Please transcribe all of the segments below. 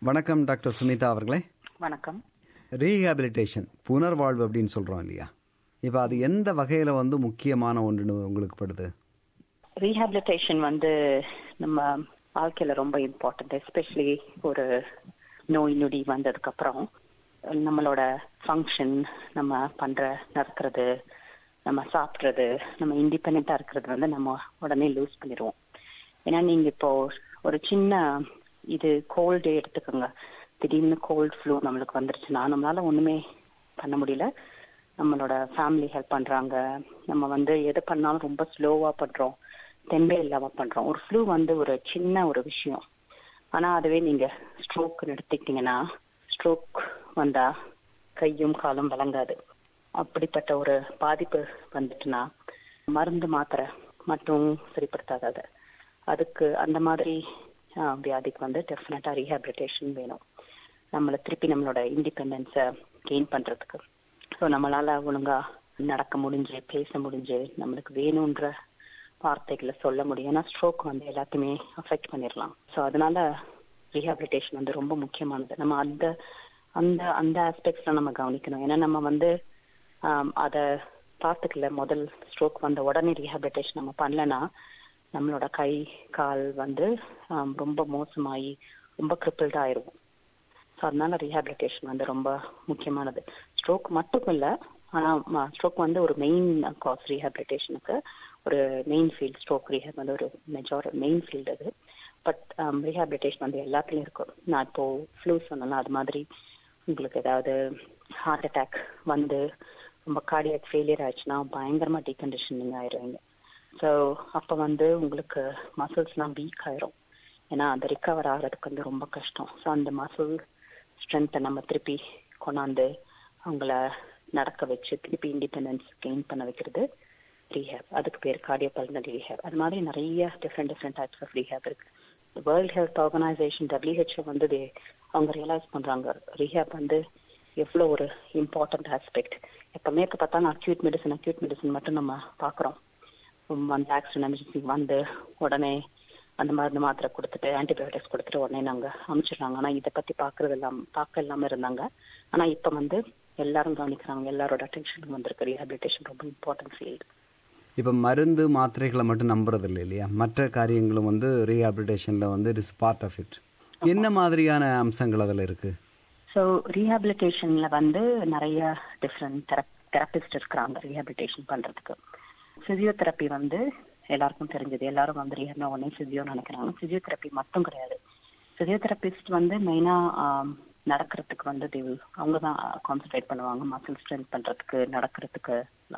வணக்கம் டாக்டர் சுமிதா அவர்களே வணக்கம் ரீஹாபிலிட்டேஷன் புனர்வாழ்வு அப்படின்னு சொல்கிறோம் இல்லையா இப்போ அது எந்த வகையில் வந்து முக்கியமான ஒன்றுன்னு உங்களுக்கு படுது ரீஹாபிலிட்டேஷன் வந்து நம்ம வாழ்க்கையில ரொம்ப இம்பார்ட்டன்ட் எஸ்பெஷலி ஒரு நோய் நொடி வந்ததுக்கு அப்புறம் நம்மளோட ஃபங்க்ஷன் நம்ம பண்ற நடக்கிறது நம்ம சாப்பிட்றது நம்ம இண்டிபெண்டா இருக்கிறது வந்து நம்ம உடனே லூஸ் பண்ணிடுவோம் ஏன்னா நீங்க இப்போ ஒரு சின்ன இது கோல்டு எடுத்துக்கோங்க திடீர்னு கோல்ட் ஃப்ளூ நம்மளுக்கு வந்துருச்சுன்னா நம்மளால ஒண்ணுமே பண்ண முடியல நம்மளோட ஃபேமிலி ஹெல்ப் பண்றாங்க நம்ம வந்து எது பண்ணாலும் ரொம்ப ஸ்லோவா பண்றோம் தெம்பே இல்லாம பண்றோம் ஒரு ஃப்ளூ வந்து ஒரு சின்ன ஒரு விஷயம் ஆனா அதுவே நீங்க ஸ்ட்ரோக் எடுத்துக்கிட்டீங்கன்னா ஸ்ட்ரோக் வந்தா கையும் காலும் விளங்காது அப்படிப்பட்ட ஒரு பாதிப்பு வந்துட்டுனா மருந்து மாத்திரை மட்டும் சரிப்படுத்தாது அதை அதுக்கு அந்த மாதிரி ஆஹ், வியாதிக்கு வந்து டெஃபினட்டா ரீஹாபிலிட்டேஷன் வேணும் நம்மளை திருப்பி நம்மளோட இண்டிபெண்டன்ஸை கெயின் பண்றதுக்கு ஸோ நம்மளால ஒழுங்கா நடக்க முடிஞ்சு பேச முடிஞ்சு நம்மளுக்கு வேணுன்ற வார்த்தைகளை சொல்ல முடியும் ஏன்னா ஸ்ட்ரோக் வந்து எல்லாத்தையுமே அஃபெக்ட் பண்ணிடலாம் ஸோ அதனால ரீஹாபிலிட்டேஷன் வந்து ரொம்ப முக்கியமானது நம்ம அந்த அந்த அந்த ஆஸ்பெக்ட்ஸ்ல நம்ம கவனிக்கணும் ஏன்னா நம்ம வந்து ஆம், அத பார்த்துக்கல முதல் ஸ்ட்ரோக் வந்த உடனே ரீஹாபிலிட்டேஷன் நம்ம பண்ணலன்னா நம்மளோட கை கால் வந்து ஆம், ரொம்ப மோசமாயி ரொம்ப கிரிப்பிள்டா ஆயிரும் ஸோ அதனால ரீஹாபிலிட்டேஷன் வந்து ரொம்ப முக்கியமானது ஸ்ட்ரோக் மட்டும் இல்ல ஆனா ஸ்ட்ரோக் வந்து ஒரு மெயின் காஸ் ரீஹாபிலிட்டேஷனுக்கு ஒரு மெயின் ஃபீல்ட் ஸ்ட்ரோக் ரீஹாப் வந்து ஒரு மெஜார் மெயின் ஃபீல்டு அது பட் ரீஹாபிலிட்டேஷன் வந்து எல்லாத்துலயும் இருக்கும் நான் இப்போ ஃப்ளூ சொன்னேன்ல அது மாதிரி உங்களுக்கு ஏதாவது ஹார்ட் அட்டாக் வந்து ரொம்ப கார்டியாக் ஃபெயிலியர் ஆயிடுச்சுன்னா பயங்கரமா டீகண்டிஷனிங் ஆயிடுவீங்க ஸோ அப்போ வந்து உங்களுக்கு மசில்ஸ்லாம் வீக் ஆயிரும் ஏன்னா அந்த ரிகவர் ஆகிறதுக்கு வந்து ரொம்ப கஷ்டம் ஸோ அந்த மசில் ஸ்ட்ரென்த்தை நம்ம திருப்பி கொண்டாந்து அவங்கள நடக்க வச்சு திருப்பி இண்டிபெண்டன்ஸ் கெயின் பண்ண வைக்கிறது ரீஹேப் அதுக்கு பேர் கார்டியோபல்னரி ரீஹேப் அது மாதிரி நிறைய different different types of rehab இருக்கு வேர்ல்ட் ஹெல்த் ஆர்கனைசேஷன் டபிள்யூஹெச்ஓ வந்து they- அவங்க ரியலைஸ் பண்றாங்க ரீஹேப் வந்து எவ்வளோ ஒரு இம்பார்ட்டன்ட் ஆஸ்பெக்ட் எப்பவுமே இப்போ பார்த்தா அக்யூட் மெடிசன் அக்யூட் மெடிசன் மட்டும் நம்ம பார்க்குறோம் அந்த ஆக்சிடென்ட் எமர்ஜென்சி வந்து உடனே அந்த மருந்து மாத்திரை கொடுத்துட்டு ஆன்டிபயோட்டிக்ஸ் கொடுத்துட்டு உடனே நாங்க அனுப்பிச்சிடுறாங்க ஆனா இதை பத்தி பாக்குறது எல்லாம் பார்க்க இல்லாம இருந்தாங்க ஆனா இப்ப வந்து எல்லாரும் கவனிக்கிறாங்க எல்லாரோட அட்டென்ஷனுக்கு வந்திருக்கு ரீஹாபிலிட்டேஷன் ரொம்ப இம்பார்ட்டன்ட் ஃபீல்டு இப்போ மருந்து மாத்திரைகளை மட்டும் நம்புறது இல்லை இல்லையா மற்ற காரியங்களும் வந்து ரீஹாபிலிட்டேஷனில் வந்து it is part of it என்ன மாதிரியான அம்சங்கள் அதில் இருக்குது ஸோ ரீஹாபிலிட்டேஷன்ல வந்து நிறைய டிஃப்ரெண்ட் தெரப்பிஸ்ட் இருக்கிறாங்க ரீஹாபிலிட்டேஷன் பண்றதுக்கு பிசியோதெரப்பி வந்து எல்லாருக்கும் தெரிஞ்சது எல்லாரும் வந்து ரீஹப்னா உடனே பிசியோ நினைக்கிறாங்க பிசியோதெரப்பி மட்டும் கிடையாது பிசியோதெரபிஸ்ட் வந்து மெயினா நடக்கிறதுக்கு வந்து they will- அவங்க தான் கான்சென்ட்ரேட் பண்ணுவாங்க மசில் ஸ்ட்ரென்த் பண்றதுக்கு நடக்கிறதுக்கு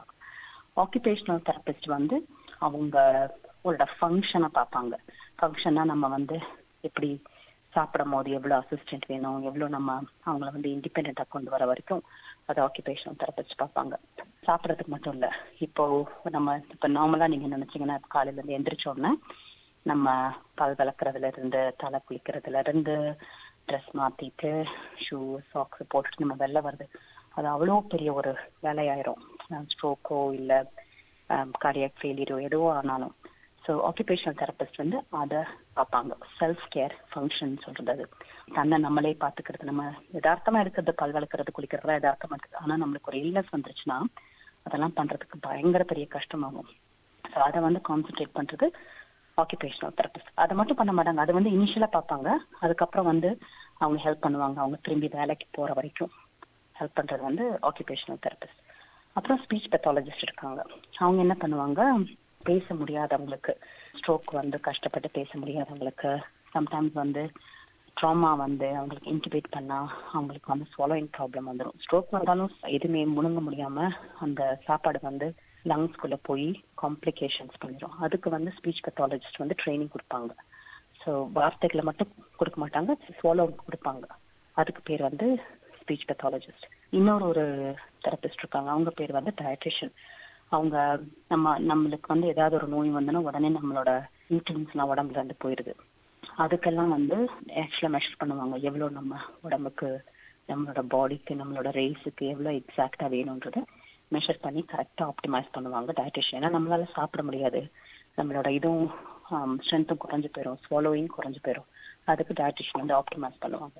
ஆக்குபேஷனல் தெரபிஸ்ட் வந்து அவங்களோட ஃபங்க்ஷனை பார்ப்பாங்க ஃபங்க்ஷனா நம்ம வந்து எப்படி சாப்பிடும் போது எவ்வளவு அசிஸ்டன்ட் வேணும் எவ்வளவு நம்ம அவங்கள வந்து இண்டிபெண்டா கொண்டு வர வரைக்கும் அது ஆக்குபேஷனல் தெரபிஸ்ட் பார்ப்பாங்க சாப்பிடறதுக்கு மட்டும் இல்ல இப்போ நம்ம இப்ப நார்மலா நீங்க நினைச்சீங்கன்னா காலையில இருந்து எந்திரிச்ச உடனே நம்ம பல் விளக்குறதுல இருந்து தலை குளிக்கிறதுல இருந்து ட்ரெஸ் மாத்திட்டு ஷூ சாக்ஸ் போட்டுட்டு நம்ம வெளில வருது அது அவ்வளோ பெரிய ஒரு வேலையாயிரும் ஸ்ட்ரோக்கோ இல்ல கார்டியாக் ஃபெயிலியரோ எதுவோ ஆனாலும் ஸோ ஆக்குபேஷனல் தெரபிஸ்ட் வந்து அதை பார்ப்பாங்க செல்ஃப் கேர் ஃபங்க்ஷன் சொல்றது அது தன்னை நம்மளே பார்த்துக்கிறது நம்ம யதார்த்தமா இருக்கிறது பல் வளர்க்கறது குளிக்கிறதுலாம் யதார்த்தமா இருக்குது ஆனா நம்மளுக்கு ஒரு இல்லஸ் வந்துருச்சுன்னா அதெல்லாம் பண்றதுக்கு பயங்கர பெரிய கஷ்டமாகும் ஸோ அதை வந்து கான்சென்ட்ரேட் பண்றது ஆக்குபேஷனல் தெரபிஸ்ட் அதை மட்டும் பண்ண மாட்டாங்க அது வந்து இனிஷியலா பார்ப்பாங்க அதுக்கப்புறம் வந்து அவங்க ஹெல்ப் பண்ணுவாங்க அவங்க திரும்பி வேலைக்கு போற வரைக்கும் ஹெல்ப் பண்றது வந்து ஆக்குபேஷனல் தெரபிஸ்ட் அப்புறம் ஸ்பீச் பெத்தாலஜிஸ்ட் இருக்காங்க அவங்க என்ன பண்ணுவாங்க பேச முடியாதவங்களுக்கு ஸ்ட்ரோக் வந்து கஷ்டப்பட்டு பேச முடியாதவங்களுக்கு சம்டைம்ஸ் வந்து ட்ராமா வந்து அவங்களுக்கு இன்டிபேட் பண்ணா அவங்களுக்கு வந்து swallowing ப்ராப்ளம் வந்துடும் ஸ்ட்ரோக் வந்தாலும் எதுவுமே முழுங்க முடியாம அந்த சாப்பாடு வந்து லங்ஸ்குள்ள போய் காம்ப்ளிகேஷன்ஸ் பண்ணிடும் அதுக்கு வந்து ஸ்பீச் பெத்தாலஜிஸ்ட் வந்து ட்ரைனிங் கொடுப்பாங்க ஸோ வார்த்தைகளை மட்டும் கொடுக்க மாட்டாங்க swallow கொடுப்பாங்க அதுக்கு பேர் வந்து ஸ்பீச் பெத்தாலஜிஸ்ட் இன்னொரு ஒரு தெரபிஸ்ட் இருக்காங்க அவங்க பேர் வந்து டயட்ரிஷியன் அவங்க நம்ம நம்மளுக்கு வந்து ஏதாவது ஒரு நோய் வந்தோன்னா உடனே நம்மளோட நியூட்ரியன்ஸ்லாம் உடம்புல இருந்து போயிருது அதுக்கெல்லாம் வந்து ஆக்சுவலா மெஷர் பண்ணுவாங்க எவ்வளவு நம்ம உடம்புக்கு நம்மளோட பாடிக்கு நம்மளோட ரேஸுக்கு எவ்வளவு எக்ஸாக்டா வேணும்ன்றத மெஷர் பண்ணி கரெக்டா ஆப்டிமைஸ் பண்ணுவாங்க டயட்டிஷியன் ஏன்னா நம்மளால சாப்பிட முடியாது நம்மளோட இதுவும் ஸ்ட்ரென்த்தும் குறைஞ்சு போயிடும் ஸ்வாலோயிங் குறைஞ்சு போயிடும் அதுக்கு டயட்டிஷியன் வந்து ஆப்டிமைஸ் பண்ணுவாங்க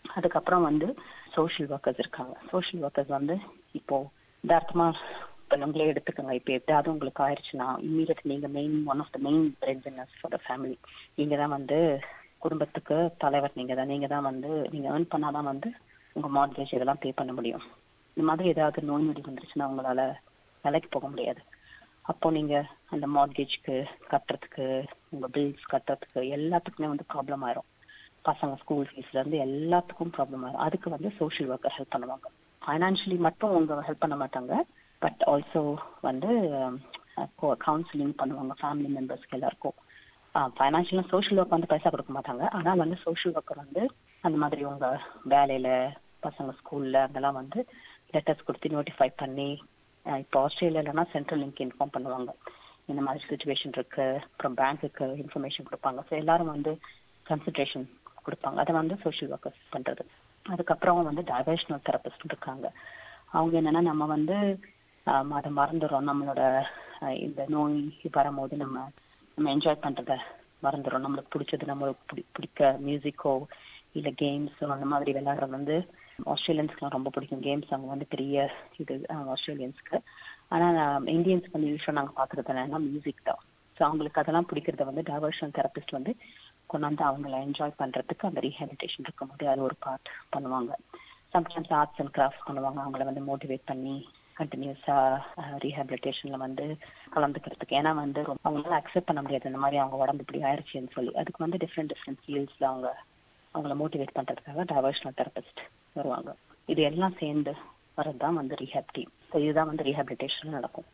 அதுக்கப்புறம் வந்து சோஷியல் ஒர்க்கர்ஸ் இருக்காங்க சோஷியல் ஒர்க்கர்ஸ் வந்து இப்போ யதார்த்தமா இப்போ உங்களே எடுத்துக்கோங்க இப்போ எப்படியாவது உங்களுக்கு ஆயிடுச்சுன்னா இம்மீடியட் நீங்க main one of the main bread winners for the family நீங்க தான் வந்து குடும்பத்துக்கு தலைவர் நீங்க தான் நீங்க தான் வந்து நீங்க ஏர்ன் பண்ணாதான் வந்து உங்க மார்கேஜ் இதெல்லாம் பே பண்ண முடியும் இந்த மாதிரி ஏதாவது நோய் நொடி வந்துருச்சுன்னா உங்களால வேலைக்கு போக முடியாது அப்போ நீங்க அந்த மார்கேஜ்க்கு கட்டுறதுக்கு உங்க பில்ஸ் கட்டுறதுக்கு எல்லாத்துக்குமே வந்து ப்ராப்ளம் ஆயிரும் பசங்க ஸ்கூல் ஃபீஸ்ல இருந்து எல்லாத்துக்கும் ப்ராப்ளம் ஆயிரும் அதுக்கு வந்து சோஷியல் ஒர்க்கர் ஹெல்ப் பண்ணுவாங்க ஃபைனான்ஷியலி மட்டும் உங்க ஹெல்ப் பண்ண மாட்டாங்க பட் ஆல்சோ வந்து கவுன்சிலிங் பண்ணுவாங்க ஃபேமிலி மெம்பர்ஸ்க்கு எல்லாருக்கும் ஃபைனான்ஷியலாக சோஷியல் ஒர்க் வந்து பைசா கொடுக்க மாட்டாங்க ஆனால் வந்து சோஷியல் ஒர்க்கர் வந்து அந்த மாதிரி உங்க வேலையில பசங்க ஸ்கூல்ல அதெல்லாம் வந்து லெட்டர்ஸ் கொடுத்து நோட்டிஃபை பண்ணி இப்போ ஆஸ்திரேலியாலனா சென்ட்ரல் லிங்க் இன்ஃபார்ம் பண்ணுவாங்க இந்த மாதிரி சுச்சுவேஷன் இருக்கு அப்புறம் பேங்க்குக்கு இன்ஃபர்மேஷன் கொடுப்பாங்க ஸோ எல்லாரும் வந்து கன்சன்ட்ரேஷன் கொடுப்பாங்க அதை வந்து சோஷியல் ஒர்க்கர்ஸ் பண்றது அதுக்கப்புறம் வந்து டைவர்ஷனல் தெரபிஸ்ட் இருக்காங்க அவங்க என்னன்னா நம்ம வந்து அதை மறந்துடுறோம் நம்மளோட இந்த நோய் வரும்போது நம்ம நம்ம என்ஜாய் பண்றத மறந்துடும் நம்மளுக்கு பிடிச்சது நம்மளுக்கு பிடி பிடிக்க மியூசிக்கோ இல்ல கேம்ஸ் அந்த மாதிரி விளையாடுறது வந்து ஆஸ்திரேலியன்ஸ்க்குலாம் ரொம்ப பிடிக்கும் கேம்ஸ் அவங்க வந்து பெரிய இது ஆஸ்திரேலியன்ஸ்க்கு ஆனா இந்தியன்ஸ்க்கு வந்து யூஸ்வலாக நாங்கள் பார்க்கறது என்னன்னா மியூசிக் தான் ஸோ அவங்களுக்கு அதெல்லாம் பிடிக்கிறத வந்து டைவர்ஷன் தெரபிஸ்ட் வந்து கொண்டாந்து அவங்கள என்ஜாய் பண்றதுக்கு அந்த ரீஹாபிலிட்டேஷன் இருக்கும்போது அது ஒரு பார்ட் பண்ணுவாங்க சம்டைம்ஸ் ஆர்ட்ஸ் அண்ட் கிராஃப்ட்ஸ் பண்ணுவாங்க அவங்கள வந்து மோட்டிவேட் பண்ணி கண்டினியூஸா ரீஹாபிலிட்டேஷன்ல வந்து கலந்துக்கிறதுக்கு ஏன்னா வந்து அவங்களால அக்செப்ட் பண்ண முடியாது இந்த மாதிரி அவங்க உடம்பு இப்படி ஆயிடுச்சுன்னு சொல்லி அதுக்கு வந்து டிஃப்ரெண்ட் டிஃப்ரெண்ட் ஃபீல்ட்ஸ்ல அவங்க அவங்கள மோட்டிவேட் பண்றதுக்காக டைவர்ஷனல் தெரபிஸ்ட் வருவாங்க இது எல்லாம் சேர்ந்து வரதுதான் வந்து ரீஹாப் டீம் இதுதான் வந்து ரீஹாபிலிட்டேஷன் நடக்கும்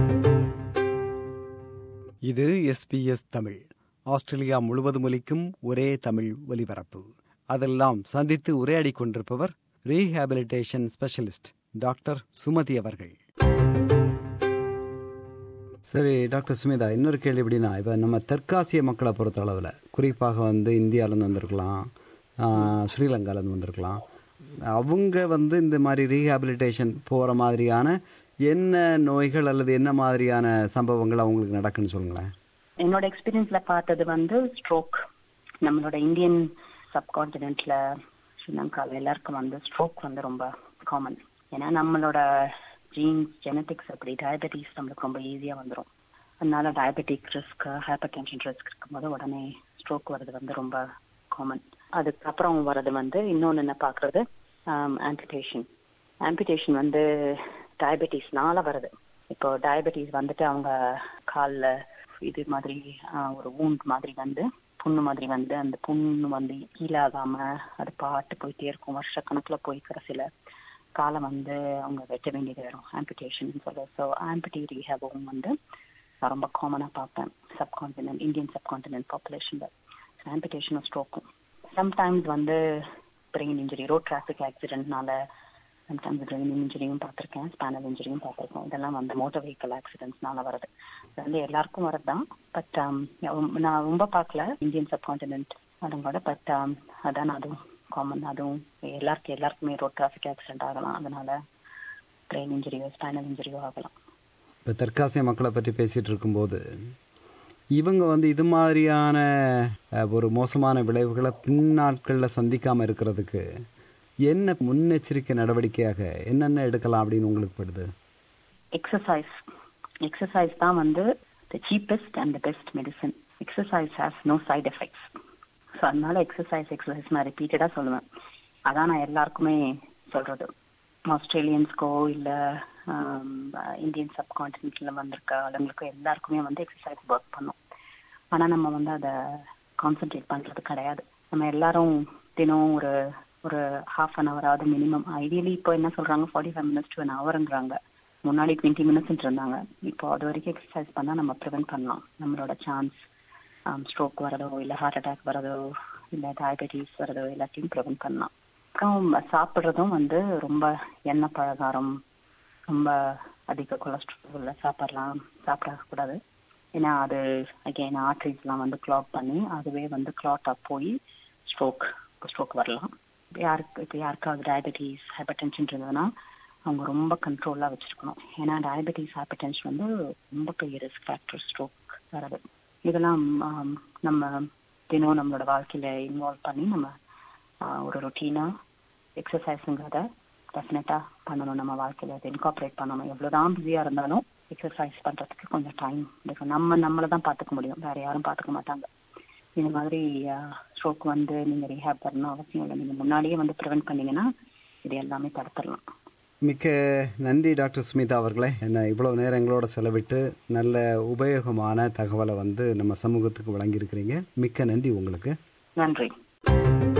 இது எஸ்பிஎஸ் தமிழ் ஆஸ்திரேலியா முழுவதும் ஒலிக்கும் ஒரே தமிழ் ஒலிபரப்பு அதெல்லாம் சந்தித்து உரையாடி கொண்டிருப்பவர் ரீஹாபிலிட்டேஷன் ஸ்பெஷலிஸ்ட் டாக்டர் சுமதி அவர்கள் சரி டாக்டர் சுமிதா இன்னொரு கேள்வி எப்படின்னா இப்போ நம்ம தெற்காசிய மக்களை பொறுத்த அளவில் குறிப்பாக வந்து இந்தியாவிலேருந்து வந்திருக்கலாம் ஸ்ரீலங்காலேருந்து வந்திருக்கலாம் அவங்க வந்து இந்த மாதிரி ரீஹாபிலிட்டேஷன் போகிற மாதிரியான என்ன நோய்கள் அல்லது என்ன மாதிரியான சம்பவங்கள் அவங்களுக்கு நடக்குன்னு சொல்லுங்களேன் என்னோட எக்ஸ்பீரியன்ஸ்ல பார்த்தது வந்து ஸ்ட்ரோக் நம்மளோட இந்தியன் சப்கான்டினென்ட்ல ஸ்ரீலங்காவில் எல்லாருக்கும் வந்து ஸ்ட்ரோக் வந்து ரொம்ப காமன் ஏன்னா நம்மளோட ஜீன்ஸ் ஜெனட்டிக்ஸ் அப்படி டயபெட்டிஸ் நம்மளுக்கு ரொம்ப ஈஸியா வந்துடும் அதனால diabetic risk hypertension risk இருக்கும்போது உடனே ஸ்ட்ரோக் வர்றது வந்து ரொம்ப காமன் அதுக்கப்புறம் வர்றது வந்து இன்னொன்று என்ன பார்க்கறது ஆம்பிடேஷன் ஆம்பிடேஷன் வந்து டயபெட்டிஸ்னால வருது இப்போ டயபெட்டிஸ் வந்துட்டு அவங்க காலில் இது மாதிரி ஒரு ஊண்ட் மாதிரி வந்து புண்ணு மாதிரி வந்து அந்த புண்ணு வந்து கீழாகாம அது பாட்டு போயிட்டே இருக்கும் வருஷ கணக்குல போய் கடைசியில காலம் வந்து அவங்க வெட்ட வேண்டியது வரும் ஆம்பிடேஷன் சொல்லி ஸோ ஆம்பிடி ரீஹேபும் வந்து நான் ரொம்ப காமனாக பார்ப்பேன் சப்கான்டினென்ட் இந்தியன் சப்கான்டினென்ட் பாப்புலேஷனில் ஆம்பிடேஷனும் ஸ்ட்ரோக்கும் சம்டைம்ஸ் வந்து பிரெயின் இன்ஜுரி ரோட் டிராஃபிக் ஆக்சிடென்ட்னால சம்டைம்ஸ் பிரெயின் இன்ஜுரியும் பார்த்துருக்கேன் ஸ்பேனல் இன்ஜுரியும் பார்த்துருக்கேன் இதெல்லாம் வந்து மோட்டர் வெஹிக்கல் ஆக்சிடென்ட்ஸ்னால வருது இது வந்து எல்லாருக்கும் வரது தான் பட் நான் ரொம்ப பார்க்கல இந்தியன் சப்கான்டினென்ட் அதோட பட் அதான் அதுவும் காமன் அதுவும் எல்லாருக்கும் எல்லாருக்குமே ரோட் டிராஃபிக் ஆக்சிடென்ட் ஆகலாம் அதனால பிரெயின் இன்ஜுரியோ ஸ்பைனல் இன்ஜுரியோ ஆகலாம் இப்போ தெற்காசிய மக்களை பற்றி பேசிகிட்டு இருக்கும்போது இவங்க வந்து இது மாதிரியான ஒரு மோசமான விளைவுகளை பின்னாட்களில் சந்திக்காமல் இருக்கிறதுக்கு என்ன முன்னெச்சரிக்கை நடவடிக்கையாக என்னென்ன எடுக்கலாம் அப்படின்னு உங்களுக்கு படுது எக்ஸசைஸ் எக்ஸசைஸ் தான் வந்து the cheapest and the best medicine exercise has no side effects so அதனால எக்ஸசைஸ் எக்ஸசைஸ் நான் ரிப்பீட்டடாக சொல்லுவேன் அதான் நான் எல்லாருக்குமே சொல்றது ஆஸ்திரேலியன்ஸ்க்கோ இல்லை இந்தியன் சப்கான்டினென்ட்ல வந்திருக்க ஆளுங்களுக்கோ எல்லாருக்குமே வந்து எக்ஸசைஸ் ஒர்க் பண்ணும் ஆனால் நம்ம வந்து அதை கான்சென்ட்ரேட் பண்ணுறது கிடையாது நம்ம எல்லாரும் தினம் ஒரு ஒரு ஹாஃப் அன் ஹவராவது மினிமம் ஐடியலி இப்போ என்ன சொல்றாங்க forty five minutes to an ஹவருங்கிறாங்க முன்னாடி டுவெண்ட்டி மினிட்ஸ் இருந்தாங்க இப்போ அது வரைக்கும் எக்ஸசைஸ் பண்ணால் நம்ம ப்ரிவென்ட் பண்ணலாம் நம்மளோட சான்ஸ் ஸ்ட்ரோக் வரதோ இல்லை ஹார்ட் அட்டாக் வரதோ இல்லை டயபெட்டிஸ் வரதோ எல்லாத்தையும் ப்ரிவென்ட் பண்ணலாம் அப்புறம் சாப்பிட்றதும் வந்து ரொம்ப எண்ணெய் பலகாரம் ரொம்ப அதிக கொலஸ்ட்ரால் உள்ள சாப்பிடலாம் சாப்பிடக்கூடாது ஏன்னா அது அகெயின் ஆர்ட்ரிஸ்லாம் வந்து கிளாக் பண்ணி அதுவே வந்து கிளாட்டாக போய் ஸ்ட்ரோக் ஸ்ட்ரோக் வரலாம் யாருக்கு இப்போ யாருக்காவது டயபெட்டிஸ் ஹைப்பர் டென்ஷன் இருந்ததுன்னா அவங்க ரொம்ப கண்ட்ரோலாக வச்சுருக்கணும் ஏன்னா டயபெட்டிஸ் ஹைப்பர் டென்ஷன் வந்து ரொம்ப பெரிய ரிஸ்க் ஃபேக்டர் ஸ்ட்ரோக் வரது இதெல்லாம் நம்ம தினம் நம்மளோட வாழ்க்கையில இன்வால்வ் பண்ணி நம்ம ஒரு ரொட்டீனாக எக்ஸசைஸுங்கிறத டெஃபினட்டாக பண்ணணும் நம்ம வாழ்க்கையில் அதை இன்கார்பரேட் பண்ணணும் எவ்வளோதான் பிஸியாக இருந்தாலும் எக்ஸசைஸ் பண்ணுறதுக்கு கொஞ்சம் டைம் இருக்கும் நம்ம நம்மளை தான் பார்த்துக்க முடியும் வேற யாரும் பார்த்துக்க மாட்டாங்க இந்த மாதிரி ஸ்ட்ரோக் வந்து நீங்கள் ரீஹேப் பண்ணணும் அவசியம் இல்லை நீங்கள் முன்னாடியே வந்து ப்ரிவென்ட் பண்ணீங்கன்னா இது எல்லாமே தடுத்துடலாம் மிக்க நன்றி டாக்டர் சுமிதா அவர்களே என்ன இவ்வளோ நேரம் எங்களோட செலவிட்டு நல்ல உபயோகமான தகவலை வந்து நம்ம சமூகத்துக்கு வழங்கியிருக்கிறீங்க மிக்க நன்றி உங்களுக்கு நன்றி